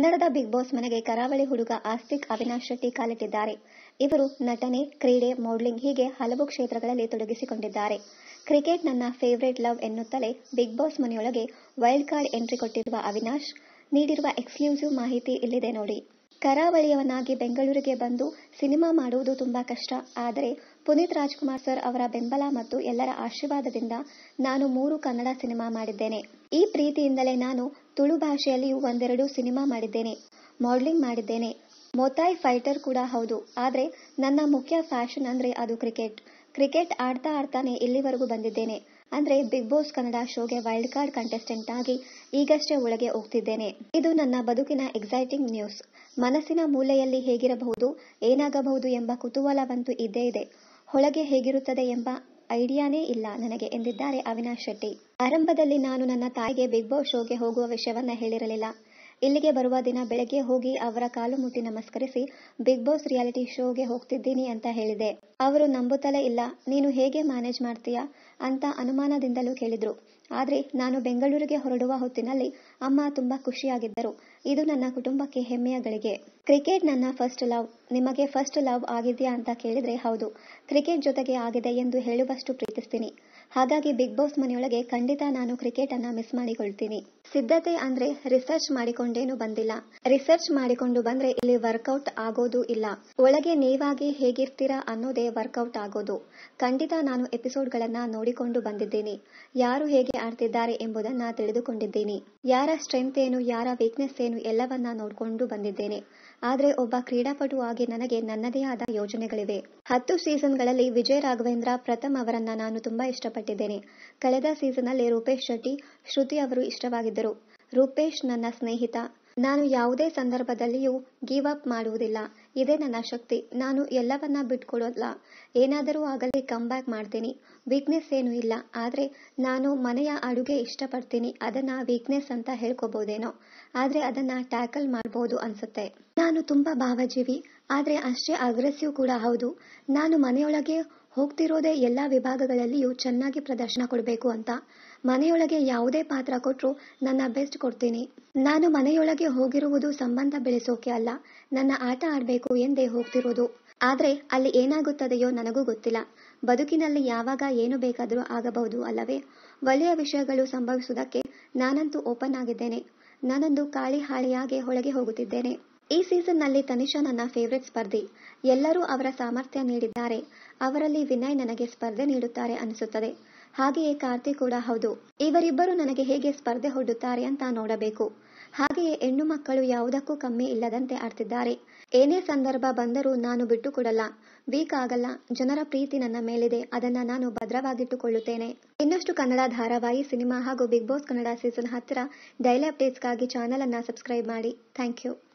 ಕನ್ನಡದ big boss ಮನೆಗೆ ಕರಾವಳಿ ಹುಡುಗ ಆಸ್ತಿಕ್ ಅವಿನಾಶ್ ಶೆಟ್ಟಿ ಕಾಲಿಟ್ಟಿದ್ದಾರೆ ಇವರು ನಟನೆ ಕ್ರೀಡೆ ಮೋಡ್ಲಿಂಗ್ ಹೀಗೆ ಹಲವು ಕ್ಷೇತ್ರಗಳಲ್ಲಿ ತೊಡಗಿಸಿಕೊಂಡಿದ್ದಾರೆ ಕ್ರಿಕೆಟ್ ನನ್ನ ಫೇವರೇಟ್ ಲವ್ ಎನ್ನುತ್ತಲೇ ಬಿಗ್ ಬಾಸ್ ಮನೆಯೊಳಗೆ ವೈಲ್ಡ್ ಕಾರ್ಡ್ ಎಂಟ್ರಿ ಕೊಟ್ಟಿರುವ ಅವಿನಾಶ್ ನೀಡಿರುವ ಎಕ್ಸ್ಕ್ಲೂಸಿವ್ ಮಾಹಿತಿ ಇಲ್ಲಿದೆ ನೋಡಿ ಕರಾವಳಿಯವನಾಗಿ ಬೆಂಗಳೂರಿಗೆ ಬಂದು ಸಿನಿಮಾ ಮಾಡುವುದು ತುಂಬಾ ಕಷ್ಟ ಆದರೆ ಪುನೀತ್ ರಾಜ್ಕುಮಾರ್ ಸರ್ ಅವರ ಬೆಂಬಲ ಮತ್ತು ಎಲ್ಲರ ಆಶೀರ್ವಾದದಿಂದ ನಾನು ಮೂರು ಕನ್ನಡ ಸಿನಿಮಾ ಮಾಡಿದ್ದೇನೆ ಈ ಪ್ರೀತಿಯಿಂದಲೇ ನಾನು ತುಳು ಭಾಷೆಯಲ್ಲಿಯೂ ಒಂದೆರಡು ಸಿನಿಮಾ ಮಾಡಿದ್ದೇನೆ ಮಾಡಲಿಂಗ್ ಮಾಡಿದ್ದೇನೆ ಮೊತಾಯ್ ಫೈಟರ್ ಕೂಡ ಹೌದು ಆದರೆ ನನ್ನ ಮುಖ್ಯ ಫ್ಯಾಷನ್ ಅಂದ್ರೆ ಅದು ಕ್ರಿಕೆಟ್ ಕ್ರಿಕೆಟ್ ಆಡ್ತಾ ಆಡ್ತಾನೆ ಇಲ್ಲಿವರೆಗೂ ಬಂದಿದ್ದೇನೆ ಅಂದ್ರೆ ಬಿಗ್ ಬಾಸ್ ಕನ್ನಡ ಶೋಗೆ ವೈಲ್ಡ್ ಕಾರ್ಡ್ ಕಂಟೆಸ್ಟೆಂಟ್ ಆಗಿ ಈಗಷ್ಟೇ ಒಳಗೆ ಹೋಗ್ತಿದ್ದೇನೆ ಇದು ನನ್ನ ಬದುಕಿನ ಎಕ್ಸೈಟಿಂಗ್ ನ್ಯೂಸ್ ಮನಸ್ಸಿನ ಮೂಲೆಯಲ್ಲಿ ಹೇಗಿರಬಹುದು ಏನಾಗಬಹುದು ಎಂಬ ಕುತೂಹಲವಂತೂ ಇದ್ದೇ ಇದೆ ಒಳಗೆ ಹೇಗಿರುತ್ತದೆ ಎಂಬ ಐಡಿಯಾನೇ ಇಲ್ಲ ನನಗೆ ಎಂದಿದ್ದಾರೆ ಅವಿನಾಶ್ ಶೆಟ್ಟಿ ಆರಂಭದಲ್ಲಿ ನಾನು ನನ್ನ ತಾಯಿಗೆ ಬಿಗ್ ಬಾಸ್ ಶೋಗೆ ಹೋಗುವ ವಿಷಯವನ್ನ ಹೇಳಿರಲಿಲ್ಲ ಇಲ್ಲಿಗೆ ಬರುವ ದಿನ ಬೆಳಗ್ಗೆ ಹೋಗಿ ಅವರ ಕಾಲು ಮುಟ್ಟಿ ನಮಸ್ಕರಿಸಿ ಬಿಗ್ ಬಾಸ್ ರಿಯಾಲಿಟಿ ಶೋಗೆ ಹೋಗ್ತಿದ್ದೀನಿ ಅಂತ ಹೇಳಿದೆ ಅವರು ನಂಬುತ್ತಲೇ ಇಲ್ಲ ನೀನು ಹೇಗೆ ಮ್ಯಾನೇಜ್ ಮಾಡ್ತೀಯಾ ಅಂತ ಅನುಮಾನದಿಂದಲೂ ಕೇಳಿದ್ರು ಆದ್ರೆ ನಾನು ಬೆಂಗಳೂರಿಗೆ ಹೊರಡುವ ಹೊತ್ತಿನಲ್ಲಿ ಅಮ್ಮ ತುಂಬಾ ಖುಷಿಯಾಗಿದ್ದರು ಇದು ನನ್ನ ಕುಟುಂಬಕ್ಕೆ ಹೆಮ್ಮೆಯ ಗಳಿಗೆ ಕ್ರಿಕೆಟ್ ನನ್ನ ಫಸ್ಟ್ ಲವ್ ನಿಮಗೆ ಫಸ್ಟ್ ಲವ್ ಆಗಿದೆಯಾ ಅಂತ ಕೇಳಿದ್ರೆ ಹೌದು ಕ್ರಿಕೆಟ್ ಜೊತೆಗೆ ಆಗಿದೆ ಎಂದು ಹೇಳುವಷ್ಟು ಪ್ರೀತಿಸ್ತೀನಿ ಹಾಗಾಗಿ ಬಿಗ್ ಬಾಸ್ ಮನೆಯೊಳಗೆ ಖಂಡಿತ ನಾನು ಕ್ರಿಕೆಟ್ ಅನ್ನ ಮಿಸ್ ಮಾಡಿಕೊಳ್ತೀನಿ ಸಿದ್ಧತೆ ಅಂದ್ರೆ ರಿಸರ್ಚ್ ಮಾಡಿಕೊಂಡೇನು ಬಂದಿಲ್ಲ ರಿಸರ್ಚ್ ಮಾಡಿಕೊಂಡು ಬಂದ್ರೆ ಇಲ್ಲಿ ವರ್ಕೌಟ್ ಆಗೋದು ಇಲ್ಲ ಒಳಗೆ ನೀವಾಗಿ ಹೇಗಿರ್ತೀರಾ ಅನ್ನೋದೇ ವರ್ಕೌಟ್ ಆಗೋದು ಖಂಡಿತ ನಾನು ಎಪಿಸೋಡ್ಗಳನ್ನ ನೋಡಿಕೊಂಡು ಬಂದಿದ್ದೀನಿ ಯಾರು ಹೇಗೆ ಆಡ್ತಿದ್ದಾರೆ ಎಂಬುದನ್ನ ತಿಳಿದುಕೊಂಡಿದ್ದೀನಿ ಯಾರ ಸ್ಟ್ರೆಂತ್ ಏನು ಯಾರ ವೀಕ್ನೆಸ್ ಏನು ಎಲ್ಲವನ್ನ ನೋಡಿಕೊಂಡು ಬಂದಿದ್ದೇನೆ ಆದ್ರೆ ಒಬ್ಬ ಕ್ರೀಡಾಪಟು ಆಗಿ ನನಗೆ ನನ್ನದೇ ಆದ ಯೋಜನೆಗಳಿವೆ ಹತ್ತು ಸೀಸನ್ಗಳಲ್ಲಿ ವಿಜಯ್ ರಾಘವೇಂದ್ರ ಪ್ರಥಮ್ ಅವರನ್ನ ನಾನು ತುಂಬಾ ಇಷ್ಟಪಟ್ಟಿದ್ದೇನೆ ಕಳೆದ ಸೀಸನ್ ಅಲ್ಲಿ ರೂಪೇಶ್ ಶೆಟ್ಟಿ ಶ್ರುತಿ ಅವರು ಇಷ್ಟವಾಗಿದ್ದರು ರೂಪೇಶ್ ನನ್ನ ಸ್ನೇಹಿತ ನಾನು ಯಾವುದೇ ಸಂದರ್ಭದಲ್ಲಿಯೂ ಗಿವ್ ಅಪ್ ಮಾಡುವುದಿಲ್ಲ ಇದೇ ನನ್ನ ಶಕ್ತಿ ನಾನು ಎಲ್ಲವನ್ನ ಬಿಟ್ಕೊಡೋಲ್ಲ ಏನಾದರೂ ಆಗಲಿ ಕಮ್ ಬ್ಯಾಕ್ ಮಾಡ್ತೀನಿ ವೀಕ್ನೆಸ್ ಏನು ಇಲ್ಲ ಆದ್ರೆ ನಾನು ಮನೆಯ ಅಡುಗೆ ಇಷ್ಟಪಡ್ತೀನಿ ಅದನ್ನ ವೀಕ್ನೆಸ್ ಅಂತ ಹೇಳ್ಕೋಬಹುದೇನೋ ಆದ್ರೆ ಅದನ್ನ ಟ್ಯಾಕಲ್ ಮಾಡಬಹುದು ಅನ್ಸುತ್ತೆ ನಾನು ತುಂಬಾ ಭಾವಜೀವಿ ಆದ್ರೆ ಅಷ್ಟೇ ಅಗ್ರೆಸಿವ್ ಕೂಡ ಹೌದು ನಾನು ಮನೆಯೊಳಗೆ ಹೋಗ್ತಿರೋದೇ ಎಲ್ಲ ವಿಭಾಗಗಳಲ್ಲಿಯೂ ಚೆನ್ನಾಗಿ ಪ್ರದರ್ಶನ ಕೊಡಬೇಕು ಅಂತ ಮನೆಯೊಳಗೆ ಯಾವುದೇ ಪಾತ್ರ ಕೊಟ್ಟರು ನನ್ನ ಬೆಸ್ಟ್ ಕೊಡ್ತೀನಿ ನಾನು ಮನೆಯೊಳಗೆ ಹೋಗಿರುವುದು ಸಂಬಂಧ ಬೆಳೆಸೋಕೆ ಅಲ್ಲ ನನ್ನ ಆಟ ಆಡಬೇಕು ಎಂದೇ ಹೋಗ್ತಿರೋದು ಆದ್ರೆ ಅಲ್ಲಿ ಏನಾಗುತ್ತದೆಯೋ ನನಗೂ ಗೊತ್ತಿಲ್ಲ ಬದುಕಿನಲ್ಲಿ ಯಾವಾಗ ಏನು ಬೇಕಾದರೂ ಆಗಬಹುದು ಅಲ್ಲವೇ ಒಳ್ಳೆಯ ವಿಷಯಗಳು ಸಂಭವಿಸುವುದಕ್ಕೆ ನಾನಂತೂ ಓಪನ್ ಆಗಿದ್ದೇನೆ ನಾನೊಂದು ಕಾಳಿ ಹಾಳಿಯಾಗೆ ಒಳಗೆ ಹೋಗುತ್ತಿದ್ದೇನೆ ಈ ಸೀಸನ್ನಲ್ಲಿ ತನಿಷಾ ನನ್ನ ಫೇವರೆಟ್ ಸ್ಪರ್ಧಿ ಎಲ್ಲರೂ ಅವರ ಸಾಮರ್ಥ್ಯ ನೀಡಿದ್ದಾರೆ ಅವರಲ್ಲಿ ವಿನಯ್ ನನಗೆ ಸ್ಪರ್ಧೆ ನೀಡುತ್ತಾರೆ ಅನಿಸುತ್ತದೆ ಹಾಗೆಯೇ ಕಾರ್ತಿಕ್ ಕೂಡ ಹೌದು ಇವರಿಬ್ಬರು ನನಗೆ ಹೇಗೆ ಸ್ಪರ್ಧೆ ಹೊಡ್ಡುತ್ತಾರೆ ಅಂತ ನೋಡಬೇಕು ಹಾಗೆಯೇ ಹೆಣ್ಣು ಮಕ್ಕಳು ಯಾವುದಕ್ಕೂ ಕಮ್ಮಿ ಇಲ್ಲದಂತೆ ಆಡ್ತಿದ್ದಾರೆ ಏನೇ ಸಂದರ್ಭ ಬಂದರೂ ನಾನು ಬಿಟ್ಟುಕೊಡಲ್ಲ ವೀಕ್ ಆಗಲ್ಲ ಜನರ ಪ್ರೀತಿ ನನ್ನ ಮೇಲಿದೆ ಅದನ್ನ ನಾನು ಭದ್ರವಾಗಿಟ್ಟುಕೊಳ್ಳುತ್ತೇನೆ ಇನ್ನಷ್ಟು ಕನ್ನಡ ಧಾರಾವಾಹಿ ಸಿನಿಮಾ ಹಾಗೂ ಬಿಗ್ ಬಾಸ್ ಕನ್ನಡ ಸೀಸನ್ ಹತ್ತಿರ ಡೈಲಿ ಅಪ್ಡೇಟ್ಸ್ಗಾಗಿ ಚಾನಲ್ ಅನ್ನ ಸಬ್ಸ್ಕ್ರೈಬ್ ಮಾಡಿ ಥ್ಯಾಂಕ್ ಯು